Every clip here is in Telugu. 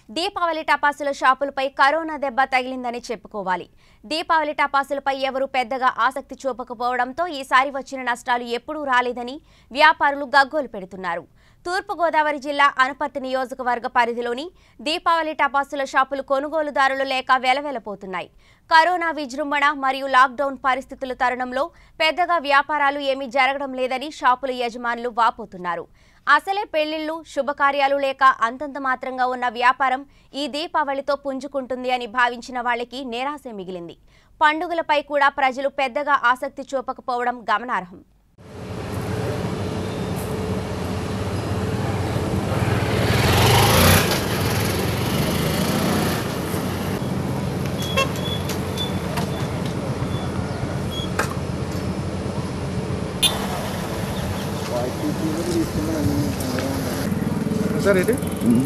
దీపావళి టపాసుల షాపులపై కరోనా దెబ్బ తగిలిందని చెప్పుకోవాలి దీపావళి టపాసులపై ఎవరూ పెద్దగా ఆసక్తి చూపకపోవడంతో ఈసారి వచ్చిన నష్టాలు ఎప్పుడూ రాలేదని వ్యాపారులు గగ్గోలు పెడుతున్నారు తూర్పుగోదావరి జిల్లా అనుపర్తి నియోజకవర్గ పరిధిలోని దీపావళి టపాసుల షాపులు కొనుగోలుదారులు లేక వెలవెలపోతున్నాయి కరోనా విజృంభణ మరియు లాక్డౌన్ పరిస్థితుల తరుణంలో పెద్దగా వ్యాపారాలు ఏమీ జరగడం లేదని షాపుల యజమానులు వాపోతున్నారు అసలే పెళ్లిళ్లు శుభకార్యాలు లేక అంతంత మాత్రంగా ఉన్న వ్యాపారం ఈ దీపావళితో పుంజుకుంటుంది అని భావించిన వాళ్ళకి నిరాశ మిగిలింది పండుగలపై కూడా ప్రజలు పెద్దగా ఆసక్తి చూపకపోవడం గమనార్హం సార్ ఏంటి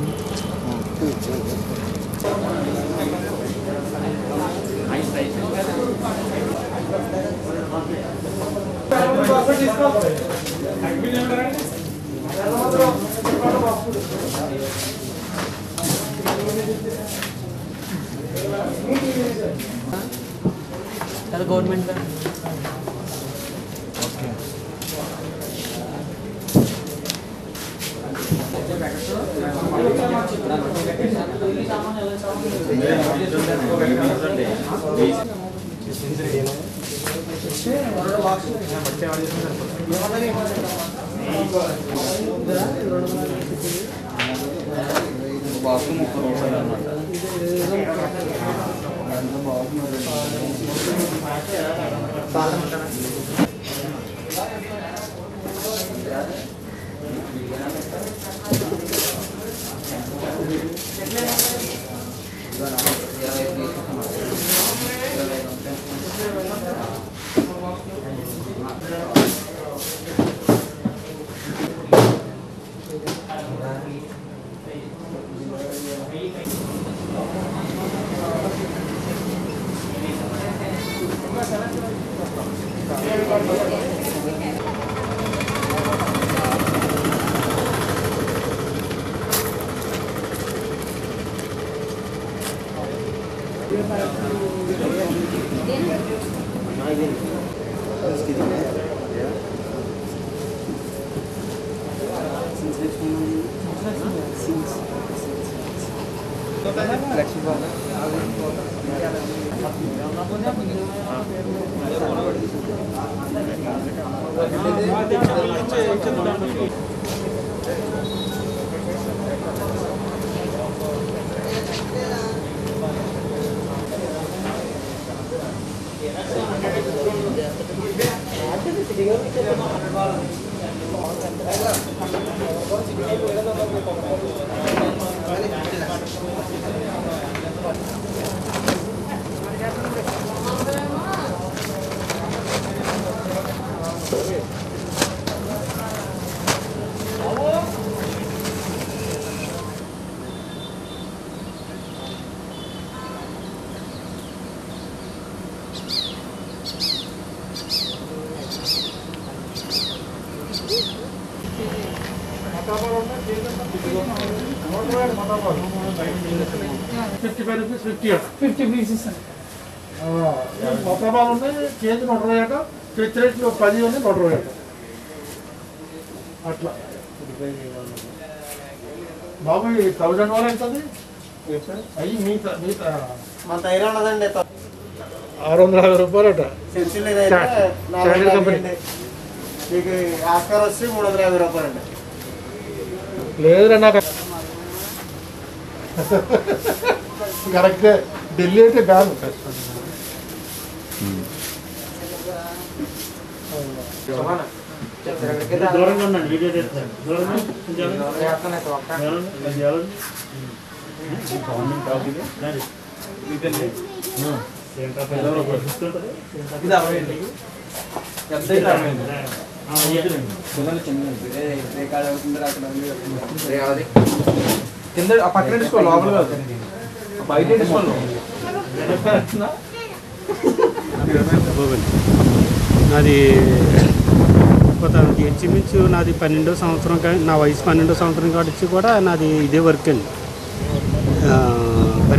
అది గవర్నమెంట్ బాక్స్ ముప్పై రూపాయలు అనమాట fifty five rupees fifty fifty pieces మొత్తం బాగా ఉన్నాయి కేజీ నూట ఇరవై అట ఫిఫ్త్ రేట్ పది ఉంది నూట ఇరవై అట అట్లా బాబు ఈ థౌజండ్ వరకు అవుతుంది అయ్యి మిగతా మిగతా మన తైరా ఉన్నదండి ఆరు వందల యాభై రూపాయలు అట చర్చిలు ఇదైతే చా- నాలుగు వందల చార్జీల యాభై కంపెనీ. అండి. మీకు ఆస్కార్ వచ్చి మూడు వందల యాభై రూపాయలు అండి లేదురా నాకు కరెక్టే ఢిల్లీ అయితే బ్యాన్ దూరంగా ఉండండి వీడియో చేస్తాను దూరంగా కొంచెం ఎవరండి? అది ఎవరండి? గవర్నమెంట్ కాదు ఇది. దాని. ఏంటో పిల్లలు ఒకరు చూస్తుంటారు. ఇది అరవై అండి పెద్ద ఇది అరవై అండి ఆ, ఇదిలేండి. కింద ఆ పక్కన తీసుకో లోపల కాదు బయట తీసుకోండి నాది కొత్త ఇంచుమించు నాది పన్నెండో సంవత్సరం కా నా వయసు పన్నెండో సంవత్సరం కాడిచ్చి కూడా నాది ఇదే వర్క్ అండి ఆ,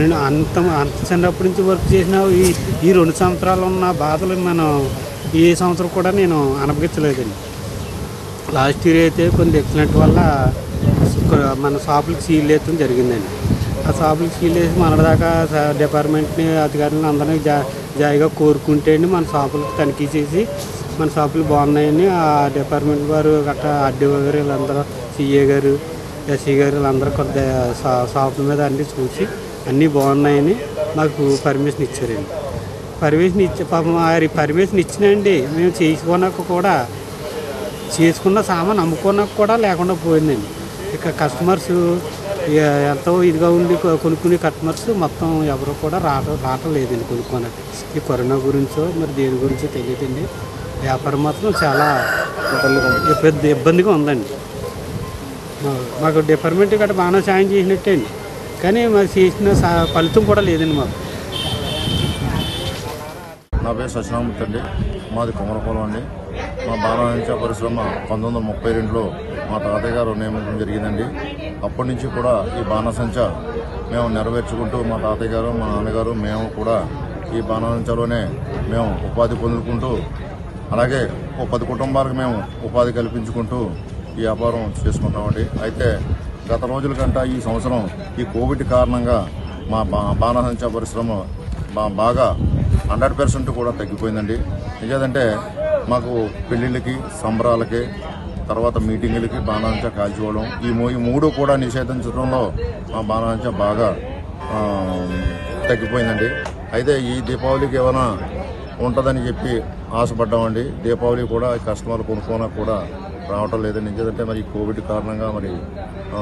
పన్నెండు అంత అంత చిన్నప్పటి నుంచి వర్క్ చేసిన ఈ ఈ రెండు సంవత్సరాలు ఉన్న బాధలు మనం ఈ సంవత్సరం కూడా నేను అనుభవించలేదండి లాస్ట్ ఇయర్ అయితే కొన్ని ఎక్సిడెంట్ వల్ల కొ- మన షాపులకి సీల్ వేయడం జరిగిందండి ఆ షాపులకి సీల్ వేసి మనదాకా డిపార్ట్మెంట్ని అధికారులను అందరినీ జా జాయిగా కోరుకుంటే అండి మన షాపులకు తనిఖీ చేసి మన షాపులు బాగున్నాయని ఆ డిపార్ట్మెంట్ వారు గట్రా ఆర్డీఓ గారు వీళ్ళందరూ సిఏ గారు ఎస్సీ గారు వీళ్ళందరూ కొంత షా- షాపుల మీద అన్నీ చూసి అన్నీ బాగున్నాయని మాకు పర్మిషన్ ఇచ్చారండి పర్మిషన్ ఇచ్చే పాపం ఆ పర్మిషన్ ఇచ్చినండి మేము చేసుకున్నాక కూడా చేసుకున్న సామాన్ అమ్ముకున్నాక కూడా లేకుండా పోయిందండి ఇక కస్టమర్స్ ఇక ఎంతో ఇదిగా ఉండి కొ- కొనుక్కునే కస్టమర్స్ మొత్తం ఎవరు కూడా రావడం రావటం లేదండి కొనుక్కోనకి ఈ కరోనా గురించో మరి దేని గురించో తెలియదండి వ్యాపారం మాత్రం చాలా పెద్ద ఇబ్బందిగా ఉందండి మా- మాకు డిపార్ట్మెంట్ గట్రా బాగానే సాయం చేసినట్టే అండి కానీ మాకు చేసిన సా- ఫలితం కూడా లేదండి మాకు నా పేరు సత్యనామూర్తి అండి మాది కుమరపురం అండి మా బాలవాణిజ్య పరిశ్రమ పంతొమ్మిది వందల ముప్పై రెండులో మా తాతయ్య గారు నియమించడం జరిగిందండి అప్పటి నుంచి కూడా ఈ బాణసంచ మేము నెరవేర్చుకుంటూ మా తాతయ్య గారు మా నాన్నగారు మేము కూడా ఈ బాణసంచలోనే మేము ఉపాధి పొందుకుంటూ అలాగే ఓ పది కుటుంబాలకు మేము ఉపాధి కల్పించుకుంటూ ఈ వ్యాపారం చేసుకుంటామండి అయితే గత రోజుల కంటే ఈ సంవత్సరం ఈ కోవిడ్ కారణంగా మా బా బాణసంచ పరిశ్రమ బా బాగా హండ్రెడ్ పర్సెంట్ కూడా తగ్గిపోయిందండి నిజేదంటే మాకు పెళ్లిళ్ళకి సంబరాలకి తర్వాత మీటింగులకి బాణాంచ కాల్చుకోవడం ఈ మూ ఈ మూడు కూడా నిషేధించడంలో మా బాణాంచ బాగా ఆ, తగ్గిపోయిందండి అయితే ఈ దీపావళికి ఏమైనా ఉంటుందని చెప్పి ఆశపడ్డామండి దీపావళి కూడా కస్టమర్లు కొనుక్కోనా కూడా రావటం లేదండి ఎందుకంటే మరి ఈ కోవిడ్ కారణంగా మరి ఆ,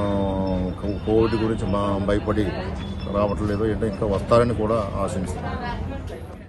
కోవిడ్ గురించి మా భయపడి రావటం లేదు అంటే ఇంకా వస్తారని కూడా ఆశిస్తున్నాం